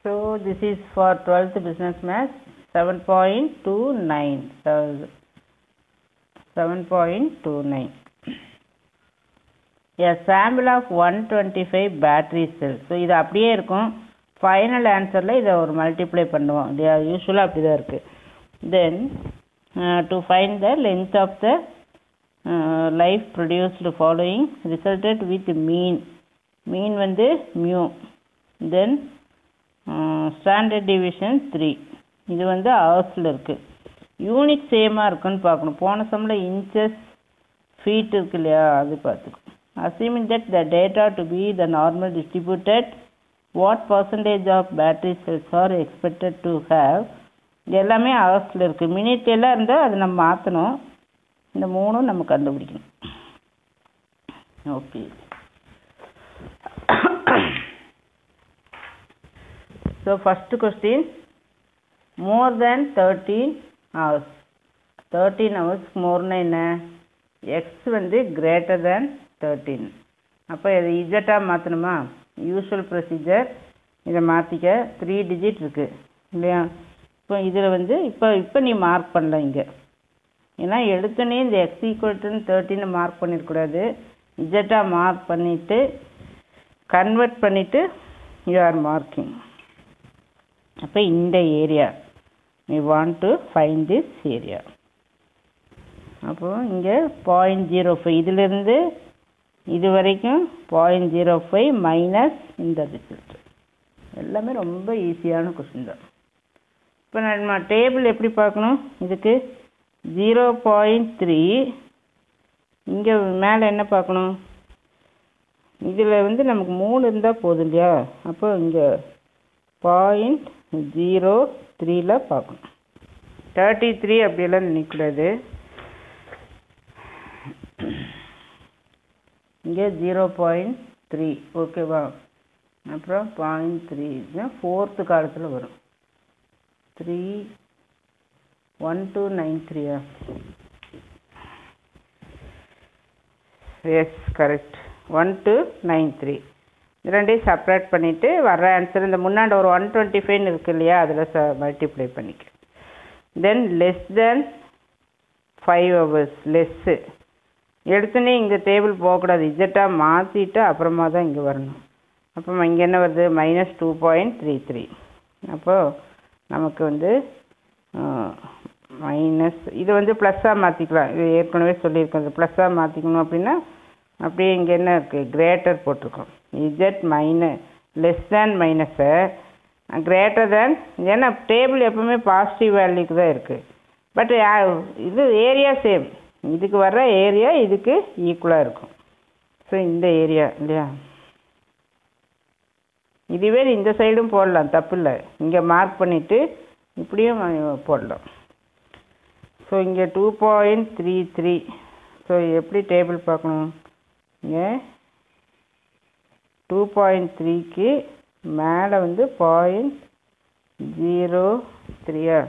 So this is for 12th business math 7.29. So 7.29. A sample of 125 battery cells. So இது அப்படியே இருக்கும் final ஆன்சரில் இதை ஒரு மல்டிப்ளை பண்ணுவோம் இது யூஸ்வலாக அப்படி தான் இருக்குது then to find the length of the life produced following resulted with mean mean வந்து mu then standard deviation three இது வந்து ஹவர்ஸில் இருக்குது யூனிட் சேமாக இருக்குன்னு பார்க்கணும் போன சம்மில் இன்ச்சஸ் ஃபீட் இருக்கு இல்லையா அது பார்த்துக்கணும் assuming that the data to be the normal distributed what percentage of battery cells are expected to have இது எல்லாமே ஹவர்ஸில் இருக்குது மினிட் எல்லாம் இருந்தால் அதை நம்ம மாற்றணும் இந்த மூணும் நம்ம கண்டுபிடிக்கணும் okay So first question, more than 13 hours. 13 hours more என்ன x வந்து greater than 13. அப்போ இது இஜெட்டாக மாற்றணுமா யூஸ்வல் ப்ரொசீஜர் இதை மாற்றிக்க த்ரீ டிஜிட் இருக்குது இல்லையா இப்போ இதில் வந்து இப்போ இப்போ நீ மார்க் பண்ணல இங்கே ஏன்னா எடுத்தோடனே இந்த எக்ஸ் ஈக்குவல்ட்டுன்னு தேர்ட்டின்னு மார்க் பண்ணிடக்கூடாது இஜெட்டாக மார்க் பண்ணிவிட்டு கன்வெர்ட் பண்ணிவிட்டு யூ ஆர் மார்க்கிங் அப்போ இந்த area we want to find this area அப்போ இங்கே பாயிண்ட் ஜீரோ ஃபைவ் இதிலிருந்து இது வரைக்கும் பாயிண்ட் ஜீரோ ஃபைவ் மைனஸ் இந்த ரிசல்ட் எல்லாமே ரொம்ப ஈஸியான கொஸ்டின் தான் இப்போ நம்ம டேபிள் எப்படி பார்க்கணும் இதுக்கு ஜீரோ பாயிண்ட் த்ரீ இங்கே மேலே என்ன பார்க்கணும் இதில் வந்து நமக்கு மூணு இருந்தால் போதும் இல்லையா அப்போ இங்கே பாயிண்ட் ஜீரோ த்ரீல பார்க்கணும் தேர்ட்டி த்ரீ அப்படியெல்லாம் நினைக்கூடாது இங்கே ஜீரோ பாயிண்ட் த்ரீ ஓகேவா அப்புறம் பாயிண்ட் த்ரீ ஃபோர்த்து காலத்தில் வரும் த்ரீ ஒன் டூ நைன் த்ரீயா yes correct one two nine three இது ரெண்டையும் செப்ரேட் பண்ணிவிட்டு வர்ற ஆன்சர் இந்த முன்னாடி ஒரு ஒன் டுவெண்ட்டி ஃபைவ்னு இருக்கு இல்லையா அதில் ச மல்டிப்ளை பண்ணிக்க then less then five hours less எடுத்துனே இங்கே டேபிள் போகக்கூடாது இஜெட்டாக மாற்றிட்டு அப்புறமா தான் இங்கே வரணும் அப்போ இங்கே என்ன வருது minus two point three three அப்போது நமக்கு வந்து மைனஸ் இது வந்து ப்ளஸ்ஸாக மாற்றிக்கலாம் இது ஏற்கனவே சொல்லியிருக்கோம் இது ப்ளஸ்ஸாக மாற்றிக்கணும் அப்படின்னா அப்படியே இங்கே என்ன இருக்குது கிரேட்டர் போட்டிருக்கோம் இஜெட் மைனஸ் லெஸ் தேன் மைனஸை கிரேட்டர் தேன் ஏன்னா டேபிள் எப்பவுமே பாசிட்டிவ் வேல்யூக்கு தான் இருக்குது பட் இது ஏரியா சேம் இதுக்கு வர்ற ஏரியா இதுக்கு ஈக்குவலாக இருக்கும் ஸோ இந்த ஏரியா இல்லையா இதுவே இந்த சைடும் போடலாம் தப்பு இல்லை இங்கே மார்க் பண்ணிவிட்டு இப்படியும் போடலாம் ஸோ இங்கே two point three three so எப்படி டேபிள் பார்க்கணும் இங்கே டூ பாயிண்ட் த்ரீக்கு மேலே வந்து பாயிண்ட் ஜீரோ த்ரீயா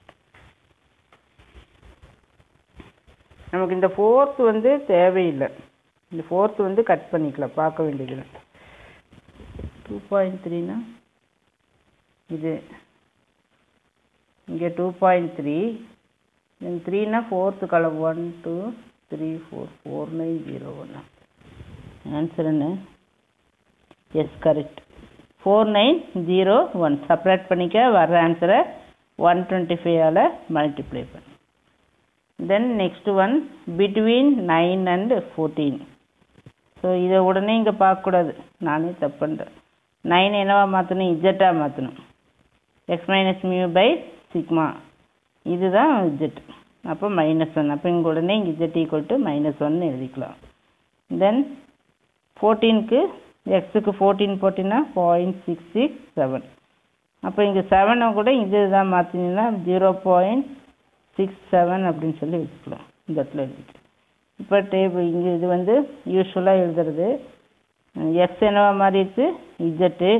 நமக்கு இந்த ஃபோர்த்து வந்து தேவையில்லை இந்த ஃபோர்த்து வந்து கட் பண்ணிக்கலாம் பார்க்க வேண்டியதில்லை டூ பாயிண்ட் த்ரீனா இது இங்கே டூ பாயிண்ட் த்ரீ தென் த்ரீனா fourth column one two three four four nine zero ஒன்று ஆன்சர் என்ன yes correct four nine zero one separate பண்ணிக்க வர்ற ஆன்சரை ஒன் டுவெண்ட்டி ஃபைவால் மல்டிப்ளை பண்ணு then next one between nine and fourteen so இதை உடனே இங்கே பார்க்கக்கூடாது நானே தப்பு பண்ணுறேன் நைன் என்னவா மாற்றணும் இஜெட்டாக மாற்றணும் x minus mu by sigma இதுதான் இஜெட் அப்போ மைனஸ் ஒன் அப்போ இங்கே உடனே இங்கே இஜெட் ஈக்குவல் டு மைனஸ் ஒன்னு எழுதிக்கலாம் தென் ஃபோர்டீனுக்கு எக்ஸுக்கு ஃபோர்டீன் போட்டிங்கன்னா பாயிண்ட் சிக்ஸ் சிக்ஸ் செவன் அப்போ இங்கே செவனை கூட இது தான் மாற்றினீங்கன்னா ஜீரோ பாயிண்ட் சிக்ஸ் செவன் அப்படின்னு சொல்லி வச்சுக்கலாம் இந்த இடத்துல எழுதிக்கலாம் இப்போ டேபிள் இங்கே இது வந்து யூஸ்வலாக எழுதுறது எக்ஸ் என்னவா மாறிடுச்சு இஜெட்டு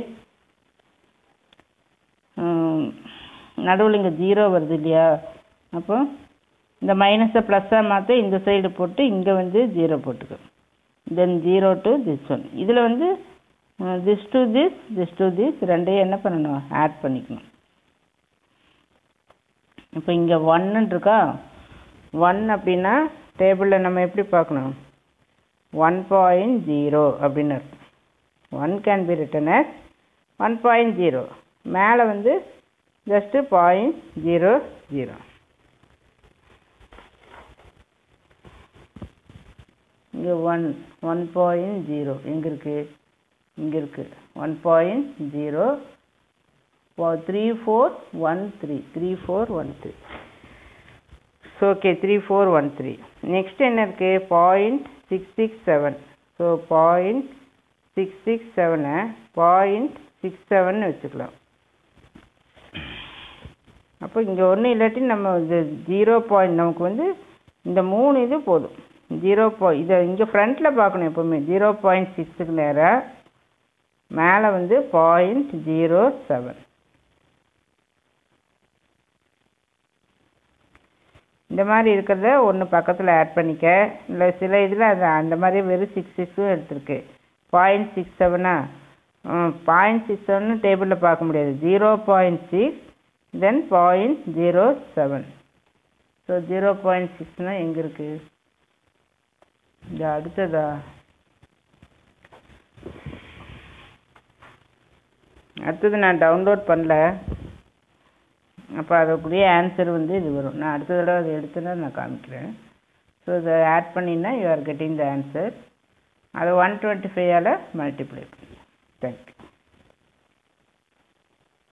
நடுவில் இங்கே ஜீரோ வருது இல்லையா அப்போ இந்த மைனஸை ப்ளஸ்ஸாக மாற்ற இந்த சைடு போட்டு இங்கே வந்து ஜீரோ போட்டுக்கோ then zero to this one இதில் வந்து this to this this to this ரெண்டையும் என்ன பண்ணணும் ஆட் பண்ணிக்கணும் இப்போ இங்கே ஒன்னு இருக்கா ஒன் அப்படின்னா டேபிளில் நம்ம எப்படி பார்க்கணும் ஒன் பாயிண்ட் ஜீரோ அப்படின்னு இருக்கும் one can be written as one point zero மேலே வந்து ஜஸ்ட்டு பாயிண்ட் ஜீரோ ஜீரோ இங்கே ஒன் ஒன் பாயிண்ட் ஜீரோ எங்கே இருக்குது இங்கே இருக்குது one point zero three four one three three four one three so okay three four one three next என்ன இருக்குது point six six seven so point six six செவனை point six seven வச்சுக்கலாம் அப்போ இங்கே ஒன்றும் இல்லாட்டி நம்ம இது ஜீரோ பாயிண்ட் நமக்கு வந்து இந்த மூணு இது போதும் ஜீரோ பாய் இதை இங்கே ஃப்ரண்ட்டில் பார்க்கணும் எப்போவுமே ஜீரோ பாயிண்ட் சிக்ஸுக்கு நேராக மேலே வந்து பாயிண்ட் ஜீரோ செவன் இந்த மாதிரி இருக்கிறத ஒன்று பக்கத்தில் ஆட் பண்ணிக்க இல்லை சில இதில் அது அந்த மாதிரி வெறும் சிக்ஸ் சிக்ஸும் எடுத்திருக்கு பாயிண்ட் சிக்ஸ் செவனா பாயிண்ட் சிக்ஸ் செவன் டேபிளில் பார்க்க முடியாது zero point six then point zero seven so zero point சிக்ஸ்னால் எங்கே இருக்குது இந்த அடுத்ததா அடுத்தது நான் டவுன்லோட் பண்ணல அப்போ அதற்குரிய ஆன்சர் வந்து இது வரும் நான் அடுத்த தடவை அதை எடுத்துனா நான் காமிக்கிறேன் ஸோ இதை ஆட் பண்ணினா you are getting the answer அதை ஒன் டுவெண்ட்டி ஃபைவால் மல்டிப்ளை பண்ணி தேங்க்யூ